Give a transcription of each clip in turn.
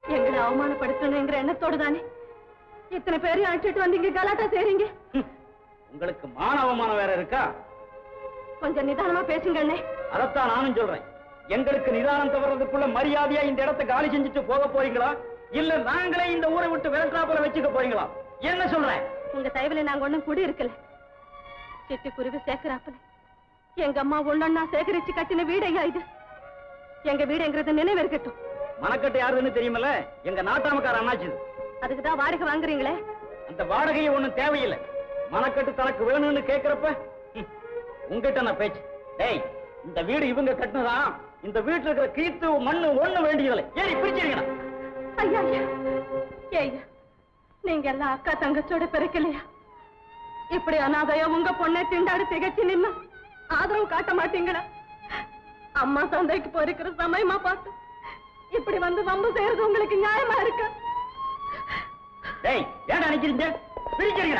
எங்களை அவமானப்படுத்தணுங்கிற எண்ணத்தோடு தானே இத்தனை பேரையும் அழைச்சிட்டு வந்து இங்க கலாட்டா செய்றீங்க உங்களுக்கு மான அவமானம் வேற இருக்கா கொஞ்சம் நிதானமா பேசுங்க அண்ணே அதைத்தான் நானும் சொல்றேன் எங்களுக்கு நிதானம் தவறதுக்குள்ள மரியாதையா இந்த இடத்தை காலி செஞ்சுட்டு போக போறீங்களா இல்ல நாங்களே இந்த ஊரை விட்டு விரட்டாப்புல வச்சுக்க போறீங்களா என்ன சொல்றேன் உங்க தயவுல நாங்க ஒண்ணும் குடி இருக்கல சிட்டு குருவி சேர்க்கிறாப்புல எங்க அம்மா ஒண்ணொன்னா சேகரிச்சு கட்டின வீடையா இது எங்க வீடுங்கிறது நினைவு இருக்கட்டும் மனக்கட்டு யாருன்னு தெரியுமல எங்க நாட்டாமக்கார அண்ணாச்சு இது. அதுக்குதான் வாடகை வாங்குறீங்களே அந்த வாடகையை ஒண்ணும் தேவையில்லை மனக்கட்டு தனக்கு வேணும்னு கேக்குறப்ப ஹம், உங்கிட்ட நான் பேச்சு டேய் இந்த வீடு இவங்க கட்டினதா இந்த வீட்டுல இருக்கிற கீத்து மண்ணு ஒண்ணு வேண்டியதில்லை ஏறி பிரிச்சிருக்கா ஐயா ஐயா ஏய்யா நீங்க எல்லாம் அக்கா தங்கச்சோட பிறக்கலையா இப்படி அனாதையா உங்க பொண்ணை திண்டாடி திகச்சு நின்னா ஆதரவு காட்ட மாட்டீங்களா அம்மா சந்தைக்கு போயிருக்கிற சமயமா பார்த்து இப்படி வந்து வம்பு செய்யறது உங்களுக்கு நியாயமா இருக்கா டேய் ஏன்டா நிக்கிறீங்க பிரிச்சிருக்கா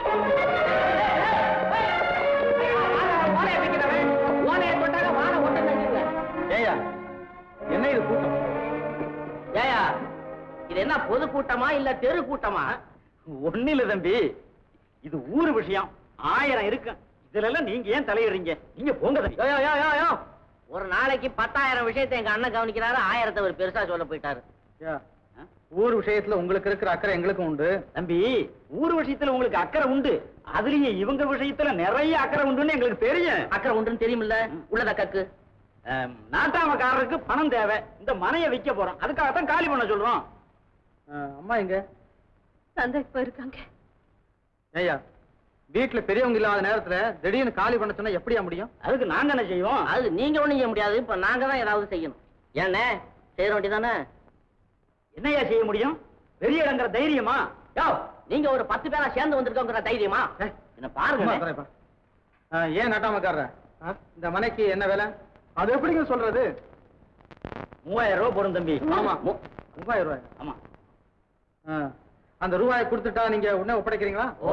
ஏயா என்ன இது கூட்டம் ஏயா இது என்ன பொது கூட்டமா இல்ல தெரு கூட்டமா ஒண்ணு இல்ல தம்பி இது ஊரு விஷயம் ஆயிரம் இருக்கு இதுல எல்லாம் நீங்க ஏன் தலையிடுறீங்க நீங்க போங்க தம்பி யோ, யோ, யோ, யோ, யோ. ஒரு நாளைக்கு பத்தாயிரம் விஷயத்தை எங்க அண்ணன் கவனிக்கிறாரு ஆயிரத்தை ஒரு பெருசா சொல்ல போயிட்டாரு ஊர் விஷயத்துல உங்களுக்கு இருக்கிற அக்கறை எங்களுக்கும் உண்டு தம்பி ஊர் விஷயத்துல உங்களுக்கு அக்கறை உண்டு அதுலயும் இவங்க விஷயத்துல நிறைய அக்கறை உண்டுன்னு எங்களுக்கு தெரியும் அக்கறை உண்டுன்னு தெரியுமில்ல உள்ளத கக்கு ஆம், நாட்டாமக்காரருக்கு பணம் தேவை இந்த மனையை விற்க போறோம் அதுக்காகத்தான் காலி பண்ண சொல்றோம் அம்மா எங்க சந்தைக்கு போயிருக்காங்க ஐயா வீட்டுல பெரியவங்க இல்லாத நேரத்துல திடீர்னு காலி பண்ண சொன்னா எப்படியா முடியும் அதுக்கு நாங்க என்ன செய்வோம் அது நீங்க ஒண்ணும் செய்ய முடியாது இப்ப நாங்க தான் ஏதாவது செய்யணும் ஏண்ணே செய்ய வேண்டியதானே என்னையா செய்ய முடியும் பெரிய இடங்கிற தைரியமா யோ நீங்க ஒரு பத்து பேரா சேர்ந்து வந்திருக்கோங்கிற தைரியமா ஏய், என்ன சும்மா பாருங்க உட்காருப்பா. ஆ, ஏன் நாட்டாமக்காரர இந்த மனைக்கு என்ன வேலை அது எப்படிங்க சொல்றது மூவாயிரம் ரூபாய் போடும் தம்பி ஆமா மூவாயிரம் ரூபாய் ஆமா ஆ, அந்த ரூபாயை கொடுத்துட்டா நீங்க உடனே ஒப்படைக்கிறீங்களா ஓ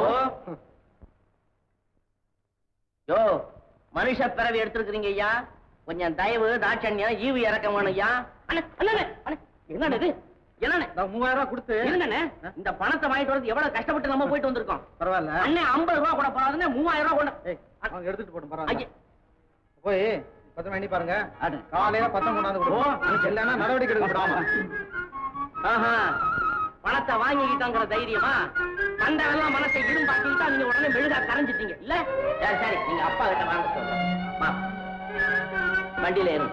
யோ மனுஷ பிறவி எடுத்திருக்கிறீங்க ஐயா கொஞ்சம் தயவு தாட்சண்யம் ஈவு இறக்கம் வேணும் ஐயா அண்ணே, அண்ணே, அண்ணே, என்னண்ணே இது என்னண்ணே நான் மூவாயிரம் ரூபாய் கொடுத்து இருங்கண்ணே இந்த பணத்தை வாங்கிட்டு வரது எவ்வளவு கஷ்டப்பட்டு நம்ம போயிட்டு வந்திருக்கோம் பரவாயில்ல அண்ணே ஐம்பது ரூபா கூட போறாதுன்னு மூவாயிரம் ரூபா கொண்டு ஏய், அவங்க எடுத்துட்டு போட்டும் ஐயே. பரவாயில்ல போய் பத்திரம் எண்ணி பாருங்க ஆடு. காலையில பத்தம் கொண்டாந்து கொடுப்போம் இல்லைன்னா நடவடிக்கை எடுக்க விடாம ஆஹா பணத்தை வாங்கிக்கிட்டோங்கிற தைரியமா கண்டவெல்லாம் மனசை இரும்பாக்கிட்டா நீங்க உடனே மெழுகா கரைஞ்சிட்டீங்க இல்ல சரி சரி நீங்க அப்பா கிட்ட வாங்க சொல்றேன் வா வண்டியில ஏறும்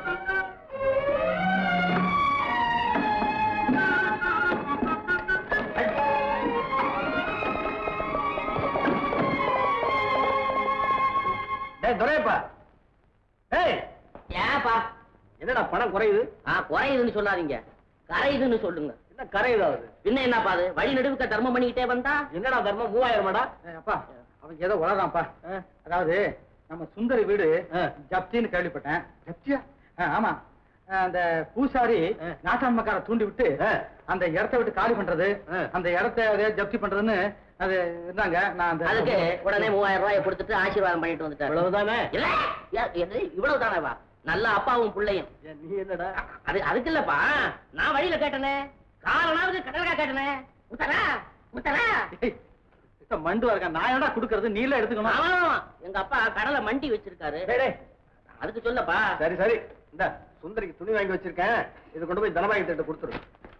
டேய் துரையப்பா ஏய் ஏப்பா என்னடா பணம் குறையுது ஆ குறையுதுன்னு சொல்லாதீங்க கரையுதுன்னு சொல்லுங்க என்ன கரையுதாவது பின்ன என்னப்பா அது வழி நடுவுக்க தர்மம் பண்ணிக்கிட்டே வந்தா என்னடா தர்மம் மூவாயிரமாடா ஏய், அப்பா அவன் ஏதோ வளரான்ப்பா அதாவது நம்ம சுந்தரி வீடு ஆ. ஜப்தின்னு கேள்விப்பட்டேன் ஜப்தியா ஆ, ஆமா ஆ, அந்த பூசாரி ஆ. நாட்டாண்மக்கார தூண்டி விட்டு ஆ. அந்த இடத்த விட்டு காலி பண்றது ஆ. அந்த இடத்த அதே ஜப்தி பண்றதுன்னு அது இருந்தாங்க நான் அந்த அதுக்கு உடனே மூவாயிரம் ரூபாயை கொடுத்துட்டு ஆசீர்வாதம் பண்ணிட்டு வந்துட்டாரு இவ்வளவுதானே இல்ல ஏ- எது இவ்வளவு தானேவா நல்ல அப்பாவும் பிள்ளையும் ஏன் நீ என்னடா அது அதுக்கு இல்லப்பா நான் வழியில கேட்டனே காலனாவது கடற்கா கேட்டனே முத்தரா முத்தரா ஏய், இத்த மண்டு இருக்க நான் ஏன்டா குடுக்கறது நீல எடுத்துக்கணும் ஆமா எங்க அப்பா கடலை மண்டி வச்சிருக்காரு டேய், டேய். அதுக்கு சொல்லப்பா சரி சரி இந்த சுந்தரிக்கு துணி வாங்கி வச்சிருக்கேன் இது கொண்டு போய் தனபாய் திட்ட கொடுத்துரு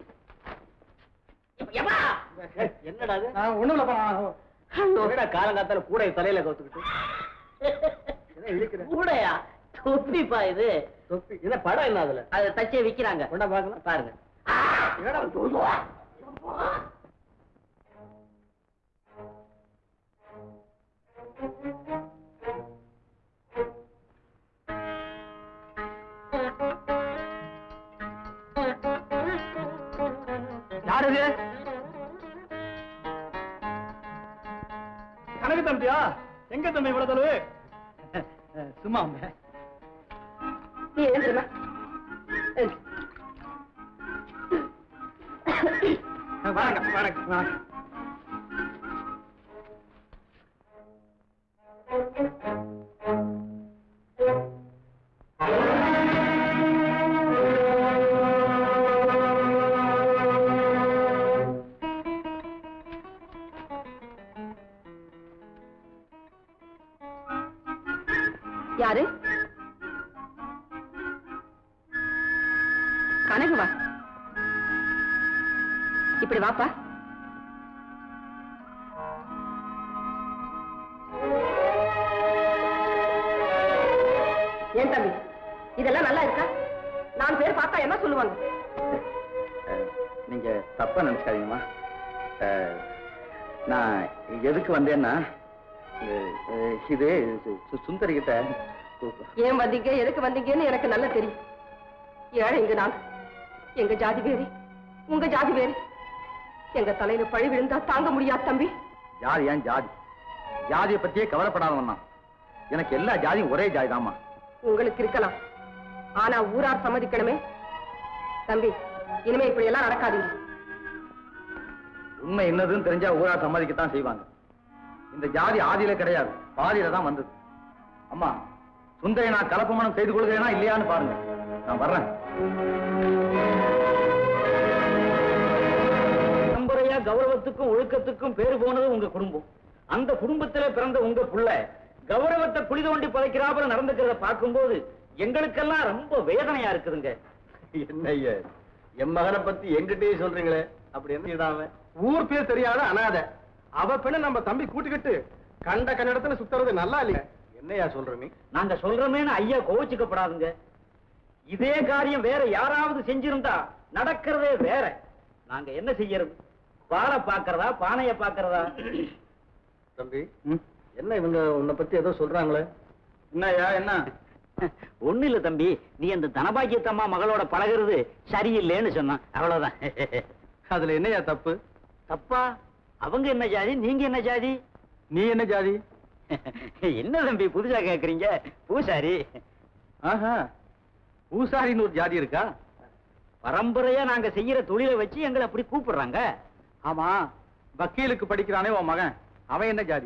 எப்பா ஏய், என்னடா அது நான் ஒண்ணும் இல்லப்பா நான் என்னடா காலங்காத்தால கூட தலையில கவுத்துக்கிட்டு என்ன இழுக்கிற கூடையா தொப்பிப்பா இது தொப்பி என்ன படம் என்ன அதுல அதை தச்சே விக்கிறாங்க கொண்டா பாக்கலாம் பாருங்க என்னடா யார் இது கணக்கு தம்பியா எங்க தம்பி இவ்வளவு தொலைவு சும்மா அவங்க நீ எழுந்துருமா வணக்கம் வணக்கம் வணக்கம் கனகு வா இப்படி வாப்பா ஏன் தம்பி இதெல்லாம் நல்லா இருக்கா நான் பேர் பார்த்தா என்ன சொல்லுவாங்க அஹ், நீங்க தப்பா நினைச்சுக்காதீங்கம்மா அஹ், நான் எதுக்கு வந்தேன்னா அஹ், அஹ், இது சு- சுந்தரி கிட்ட ஏன் வந்தீங்க எதுக்கு வந்தீங்கன்னு எனக்கு நல்லா தெரியும் ஏழைங்க நான் எங்க ஜாதி வேறு உங்க ஜாதி வேறு எங்க தலையில பழி விழுந்தா தாங்க முடியாது தம்பி ஜாதி ஏன் ஜாதி ஜாதியை பத்தியே கவலைப்படாதவன் நான் எனக்கு எல்லா ஜாதியும் ஒரே ஜாதி தாம்மா உங்களுக்கு இருக்கலாம் ஆனா ஊரார் சம்மதிக்கணுமே தம்பி இனிமே இப்படி எல்லாம் நடக்காதீங்க உண்மை என்னதுன்னு தெரிஞ்சா ஊரா சம்மதிக்கத்தான் செய்வாங்க இந்த ஜாதி ஆதியில கிடையாது பாதியில தான் வந்தது அம்மா சுந்தரை நான் கலப்பு மனம் செய்து கொள்கிறேனா இல்லையான்னு பாருங்க நான் வர்றேன் பரம்பரையா கௌரவத்துக்கும் ஒழுக்கத்துக்கும் பேரு போனது உங்க குடும்பம் அந்த குடும்பத்திலே பிறந்த உங்க புள்ள கௌரவத்தை குழி தோண்டி புதைக்கிறாப்புல நடந்துக்கிறத பார்க்கும்போது எங்களுக்கெல்லாம் ரொம்ப வேதனையா இருக்குதுங்க என்ன ஐயா என் மகனை பத்தி எங்கிட்டயே சொல்றீங்களே அப்படி என்ன இடாம ஊர் பேர் தெரியாத அனாதை அவ பெண்ண நம்ம தம்பி கூட்டிக்கிட்டு கண்ட கன்னடத்துல சுத்துறது நல்லா இல்லையா என்னையா சொல்ற நீ நாங்க சொல்றோமேன்னு ஐயா கோவிச்சுக்கப்படாதுங்க இதே காரியம் வேற யாராவது செஞ்சிருந்தா நடக்கிறதே வேற நாங்க என்ன செய்யறது பாலை பாக்குறதா பானைய பாக்குறதா தம்பி என்ன இவங்க உன்னை பத்தி ஏதோ சொல்றாங்களே என்னய்யா என்ன ஒண்ணு இல்ல தம்பி நீ அந்த தனபாக்கியத்தம்மா மகளோட பழகுறது சரியில்லைன்னு சொன்னான் அவ்வளவுதான் அதுல என்னையா தப்பு தப்பா அவங்க என்ன ஜாதி நீங்க என்ன ஜாதி நீ என்ன ஜாதி என்ன தம்பி புதுசா கேக்குறீங்க பூசாரி ஆஹா பூசாரின்னு ஒரு ஜாதி இருக்கா பரம்பரையா நாங்க செய்யற தொழிலை வச்சு எங்களை அப்படி கூப்பிடுறாங்க ஆமா வக்கீலுக்கு படிக்கிறானே உன் மகன் அவன் என்ன ஜாதி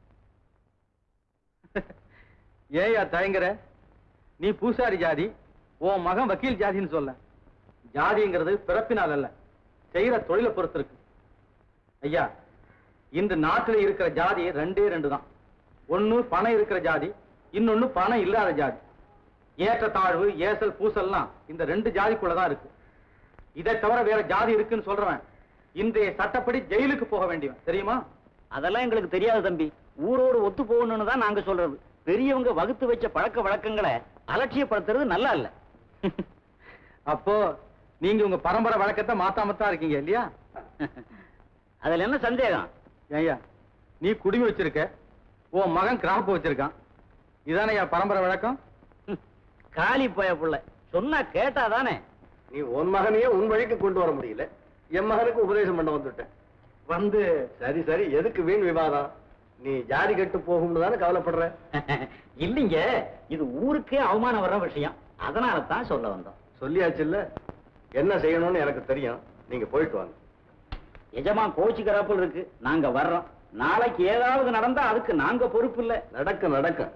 ஏயா தயங்குற நீ பூசாரி ஜாதி உன் மகன் வக்கீல் ஜாதின்னு சொல்ல ஜாதிங்கிறது பிறப்பினால் அல்ல செய்யற தொழிலை பொறுத்து இருக்கு ஐயா இந்த நாட்டுல இருக்கிற ஜாதி ரெண்டே ரெண்டு தான் ஒண்ணு பணம் இருக்கிற ஜாதி இன்னொன்னு பணம் இல்லாத ஜாதி ஏற்றத்தாழ்வு ஏசல் பூசல்லாம் இந்த ரெண்டு ஜாதிக்குள்ளதான் இருக்கு இதை தவிர வேற ஜாதி இருக்குன்னு சொல்றவன் இன்றைய சட்டப்படி ஜெயிலுக்கு போக வேண்டியவன் தெரியுமா அதெல்லாம் எங்களுக்கு தெரியாது தம்பி ஊரோடு ஒத்து போகணும்னு தான் நாங்க சொல்றது பெரியவங்க வகுத்து வச்ச பழக்க வழக்கங்களை அலட்சியப்படுத்துறது நல்லா இல்ல அப்போ நீங்க உங்க பரம்பரை வழக்கத்தை மாத்தாமத்தான் இருக்கீங்க இல்லையா அதுல என்ன சந்தேகம் ஐயா நீ குடுமி வச்சிருக்க உன் மகன் கிராப்பு வச்சிருக்கான் இதானே என் பரம்பரை வழக்கம் ஹம், காலி போய புள்ள சொன்னா கேட்டாதானே நீ உன் மகனையே உன் வழிக்கு கொண்டு வர முடியல என் மகனுக்கு உபதேசம் பண்ண வந்துட்டேன் வந்து சரி சரி எதுக்கு வீண் விவாதம் நீ ஜாதி கெட்டு போகும்னு தானே கவலைப்படுற இல்லைங்க இது ஊருக்கே அவமானம் வர்ற விஷயம் அதனால தான் சொல்ல வந்தோம் சொல்லியாச்சுல்ல என்ன செய்யணும்னு எனக்கு தெரியும் நீங்க போயிட்டு வாங்க எஜமா கோச்சிக்கிறாப்புல இருக்கு நாங்க வர்றோம் நாளைக்கு ஏதாவது நடந்தா அதுக்கு நாங்க பொறுப்பு இல்ல நடக்கும் நடக்கும்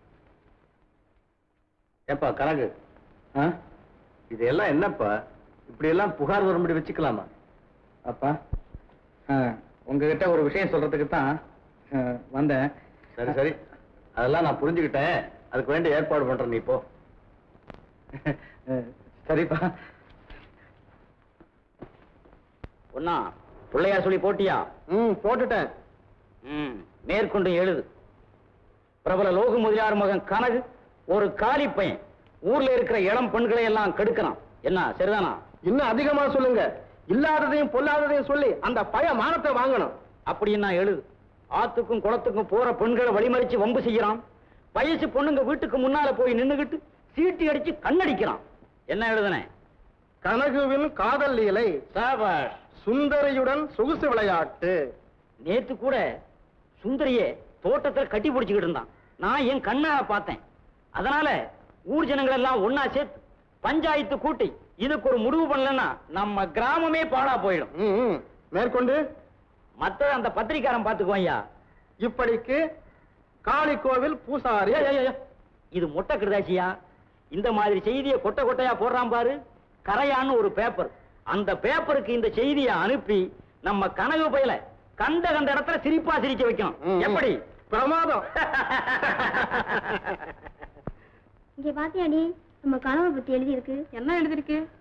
ஏப்பா கனகு ஆ? இதெல்லாம் என்னப்பா இப்படி எல்லாம் புகார் வரும்படி வச்சுக்கலாமா அப்பா ஆ, உங்ககிட்ட ஒரு விஷயம் சொல்றதுக்கு தான் ஆ, வந்தேன் சரி சரி அதெல்லாம் நான் புரிஞ்சுக்கிட்டேன் அதுக்கு வேண்டிய ஏற்பாடு பண்றேன் நீ போ ஆ, சரிப்பா ஒன்னா பிள்ளையா சொல்லி போட்டியா ம் போட்டுட்டேன் ம், மேற்கொண்டு எழுது பிரபல லோகு முதலியார் மகன் கனகு ஒரு காலி பையன் ஊர்ல இருக்கிற இளம் பெண்களை எல்லாம் கெடுக்கிறான் என்ன சரிதானா இன்னும் அதிகமா சொல்லுங்க இல்லாததையும் பொல்லாததையும் சொல்லி அந்த பய மானத்தை வாங்கணும் அப்படின்னு எழுது ஆத்துக்கும் குளத்துக்கும் போற பெண்களை வழிமறிச்சு வம்பு செய்யறான் வயசு பொண்ணுங்க வீட்டுக்கு முன்னால போய் நின்னுகிட்டு சீட்டி அடிச்சு கண்ணடிக்கிறான் என்ன எழுதுனே கனகுவின் காதல் லீலை சாபாஷ் சுந்தரியுடன் சொகுசு விளையாட்டு நேத்து கூட சுந்தரிய தோட்டத்துல கட்டி பிடிச்சுக்கிட்டு இருந்தான் நான் என் கண்ணால பார்த்தேன் அதனால ஊர் ஜனங்கள் எல்லாம் ஒன்னா சேர்த்து பஞ்சாயத்து கூட்டி இதுக்கு ஒரு முடிவு பண்ணலன்னா நம்ம கிராமமே பாழா போயிடும் ம், ம். மேற்கொண்டு மத்த அந்த பத்திரிக்காரன் பாத்துக்குவாயா இப்படிக்கு காளி கோவில் பூசாரி இது மொட்டை கிருதாசியா இந்த மாதிரி செய்தியை கொட்டை கொட்டையா போடுறான் பாரு கரையான்னு ஒரு பேப்பர் அந்த பேப்பருக்கு இந்த செய்தியை அனுப்பி நம்ம கனவு பயில கண்ட கண்ட இடத்துல சிரிப்பா சிரிக்க வைக்கணும் ம், ம். எப்படி பிரமாதம் இங்க பாத்தியாடி நம்ம கனவை பத்தி எழுதி இருக்கு என்ன எழுதிருக்கு